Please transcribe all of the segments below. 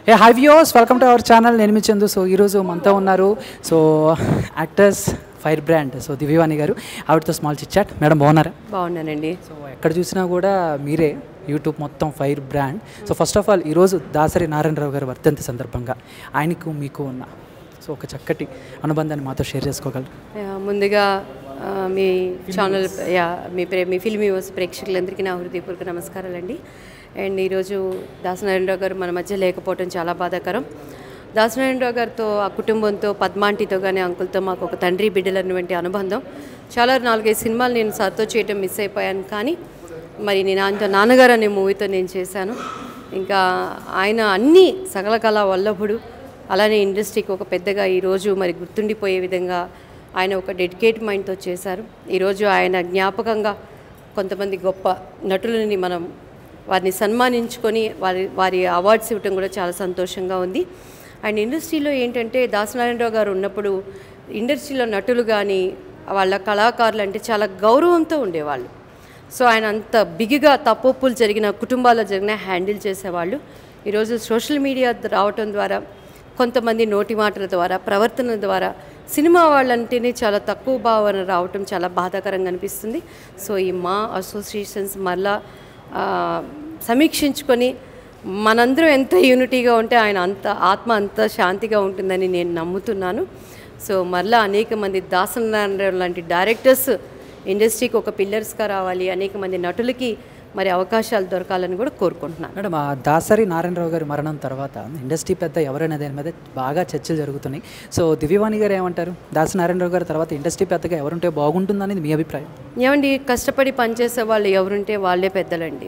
A hi viewers welcome to our channel నేను మీ Chandu so ఈరోజు మనతో ఉన్నారు so actors fire brand so Divyavani garu ఆవిడతో స్మాల్ చిచ్చాట్ మేడం బాగున్నారా బాగున్నానండి సో ఎక్కడ చూసినా కూడా మీరే యూట్యూబ్ మొత్తం fire brand so first of all ఈరోజు దాసరి నారాయణరావు గారి వర్ధంతి సందర్భంగా ఆయనకు మీకు ఉన్న సో ఒక చక్కటి అనుబంధాన్ని మాతో షేర్ చేసుకోగలరు యా, ముందుగా ఆ, మీ ఛానల్ యా మీ ప్రే మీ ఫిల్మ్ యూస్ ప్రేక్షకులందరికీ నా హృదయపూర్వక నమస్కారాలండి అండ్ ఈరోజు దాసనారాయణరావు గారు మన మధ్య లేకపోవడం చాలా బాధాకరం దాసనారాయణరావు గారితో ఆ కుటుంబంతో పద్మాంటితో కానీ అంకుల్తో మాకు ఒక తండ్రి బిడ్డలన్నటువంటి అనుబంధం చాలా నాలుగైదు సినిమాలు నేను సార్తో చేయటం మిస్ అయిపోయాను కానీ మరి నేను ఆయన నాన్నగారు అనే మూవీతో నేను చేశాను ఇంకా ఆయన అన్ని సకల కళ వల్లభుడు అలానే ఇండస్ట్రీకి ఒక పెద్దగా ఈరోజు మరి గుర్తుండిపోయే విధంగా ఆయన ఒక డెడికేట్ మైండ్తో చేశారు ఈరోజు ఆయన జ్ఞాపకంగా కొంతమంది గొప్ప నటులని మనం వారిని సన్మానించుకొని వారి వారి అవార్డ్స్ ఇవ్వటం కూడా చాలా సంతోషంగా ఉంది అండ్ ఇండస్ట్రీలో ఏంటంటే దాసనారాయణరావు గారు ఉన్నప్పుడు ఇండస్ట్రీలో నటులు కానీ వాళ్ళ కళాకారులు అంటే చాలా గౌరవంతో ఉండేవాళ్ళు సో ఆయన అంత బిగిగా తప్పొప్పులు జరిగిన కుటుంబాల్లో జరిగిన హ్యాండిల్ చేసేవాళ్ళు ఈరోజు సోషల్ మీడియా రావటం ద్వారా కొంతమంది నోటి మాటల ద్వారా ప్రవర్తన ద్వారా సినిమా వాళ్ళంటేనే చాలా తక్కువ భావన రావటం చాలా బాధాకరంగా అనిపిస్తుంది సో ఈ మా అసోసియేషన్స్ మళ్ళా ఆ, సమీక్షించుకొని మనందరం ఎంత యూనిటీగా ఉంటే ఆయన అంత ఆత్మ అంత శాంతిగా ఉంటుందని నేను నమ్ముతున్నాను సో మరలా అనేక మంది దాసనారాయణ లాంటి డైరెక్టర్స్ ఇండస్ట్రీకి ఒక పిల్లర్స్గా రావాలి అనేక మంది నటులకి మరి అవకాశాలు దొరకాలని కూడా కోరుకుంటున్నాను మేడం ఆ దాసరి నారాయణరావు గారి మరణం తర్వాత ఇండస్ట్రీ పెద్ద ఎవరైనా దాని మీద బాగా చర్చలు జరుగుతున్నాయి సో దివ్యవాణి గారు ఏమంటారు దాసరి నారాయణరావు గారి తర్వాత ఇండస్ట్రీ పెద్దగా ఎవరుంటే బాగుంటుందనేది మీ అభిప్రాయం ఏమండి కష్టపడి పనిచేసే వాళ్ళు ఎవరుంటే వాళ్ళే పెద్దలండి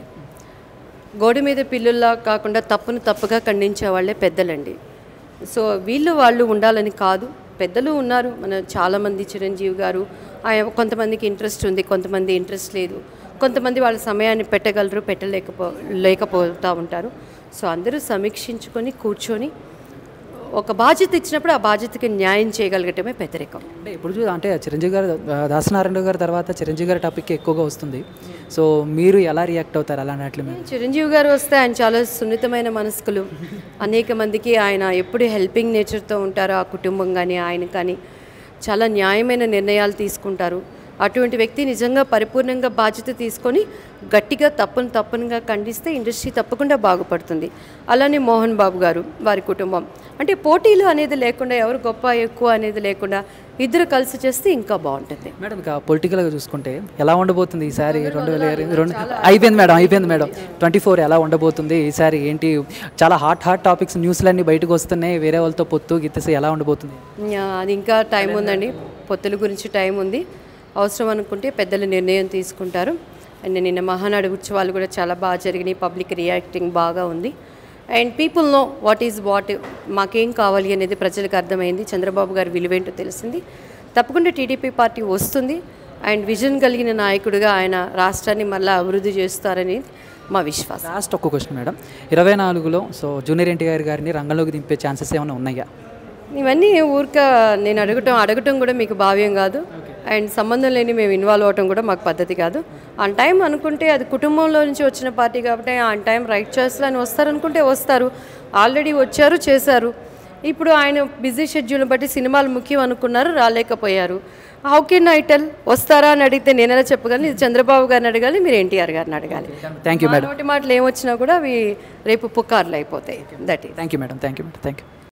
గోడ మీద పిల్లుల్లా కాకుండా తప్పును తప్పుగా ఖండించే వాళ్ళే పెద్దలండి సో వీళ్ళు వాళ్ళు ఉండాలని కాదు పెద్దలు ఉన్నారు మన చాలామంది చిరంజీవి గారు ఆయన కొంతమందికి ఇంట్రెస్ట్ ఉంది కొంతమంది ఇంట్రెస్ట్ లేదు కొంతమంది వాళ్ళ సమయాన్ని పెట్టగలరు పెట్టలేకపో లేకపోతూ ఉంటారు సో అందరూ సమీక్షించుకొని కూర్చొని ఒక బాధ్యత ఇచ్చినప్పుడు ఆ బాధ్యతకి న్యాయం చేయగలగటమే పెద్దరికం అంటే ఇప్పుడు చూ అంటే చిరంజీవి గారు ఆ, దాసనారాయణరావు గారి తర్వాత చిరంజీవి గారి టాపిక్ ఎక్కువగా వస్తుంది సో మీరు ఎలా రియాక్ట్ అవుతారు అలాంటి మీద చిరంజీవి గారు వస్తే ఆయన చాలా సున్నితమైన మనస్కులు అనేక మందికి ఆయన ఎప్పుడు హెల్పింగ్ నేచర్తో ఉంటారు ఆ కుటుంబం కానీ ఆయన కానీ చాలా న్యాయమైన నిర్ణయాలు తీసుకుంటారు అటువంటి వ్యక్తి నిజంగా పరిపూర్ణంగా బాధ్యత తీసుకొని గట్టిగా తప్పును తప్పునుగా ఖండిస్తే ఇండస్ట్రీ తప్పకుండా బాగుపడుతుంది అలానే మోహన్ బాబు గారు వారి కుటుంబం అంటే పోటీలు అనేది లేకుండా ఎవరు గొప్ప ఎక్కువ అనేది లేకుండా ఇద్దరు కలిసి చేస్తే ఇంకా బాగుంటుంది మేడం ఇక పొలిటికల్గా చూసుకుంటే ఎలా ఉండబోతుంది ఈసారి రెండు వేల ఇరవై రెండు అయిపోయింది మేడం అయిపోయింది మేడం ట్వంటీ ఫోర్ ఎలా ఉండబోతుంది ఈసారి ఏంటి చాలా హాట్ హాట్ టాపిక్స్ న్యూస్లన్నీ బయటకు వస్తున్నాయి వేరే వాళ్ళతో పొత్తు గిత్తేసి ఎలా ఉండబోతుంది యా, అది ఇంకా టైం ఉందండి పొత్తుల గురించి టైం ఉంది అవసరం అనుకుంటే పెద్దలు నిర్ణయం తీసుకుంటారు అండ్ నిన్న మహానాడు ఉత్సవాలు కూడా చాలా బాగా జరిగినాయి పబ్లిక్ రియాక్టింగ్ బాగా ఉంది and people know what is what మాకేం కావాలి అనేది ప్రజలకు అర్థమైంది చంద్రబాబు గారి విలువేంటో తెలిసింది తప్పకుండా టీడీపీ పార్టీ వస్తుంది అండ్ విజన్ కలిగిన నాయకుడిగా ఆయన రాష్ట్రాన్ని మళ్ళీ అభివృద్ధి చేస్తారని మా విశ్వాసం లాస్ట్ ఒక్క క్వశ్చన్ మేడం ఇరవై నాలుగులో సో జూనియర్ ఎన్టీఆర్ గారిని రంగంలోకి దింపే ఛాన్సెస్ ఏమైనా ఉన్నాయా ఇవన్నీ ఊరిక నేను అడగటం అడగటం కూడా మీకు భావ్యం కాదు అండ్ సంబంధం లేని మేము ఇన్వాల్వ్ అవటం కూడా మాకు పద్ధతి కాదు ఆన్ టైం అనుకుంటే అది కుటుంబంలో నుంచి వచ్చిన పార్టీ కాబట్టి ఆన్ టైం రైట్ చేస్తారని వస్తారనుకుంటే వస్తారు ఆల్రెడీ వచ్చారు చేశారు ఇప్పుడు ఆయన బిజీ షెడ్యూల్ని బట్టి సినిమాలు ముఖ్యం అనుకున్నారు రాలేకపోయారు హౌ కెన్ ఐ టెల్ వస్తారా అని అడిగితే నేను ఎలా చెప్పగలను ఇది చంద్రబాబు గారిని అడగాలి మీరు ఎన్టీఆర్ గారిని అడగాలి థ్యాంక్ యూ మా నోటి మాటలు ఏమొచ్చినా కూడా అవి రేపు పుకార్లు అయిపోతాయి that is thank you madam thank you madam thank you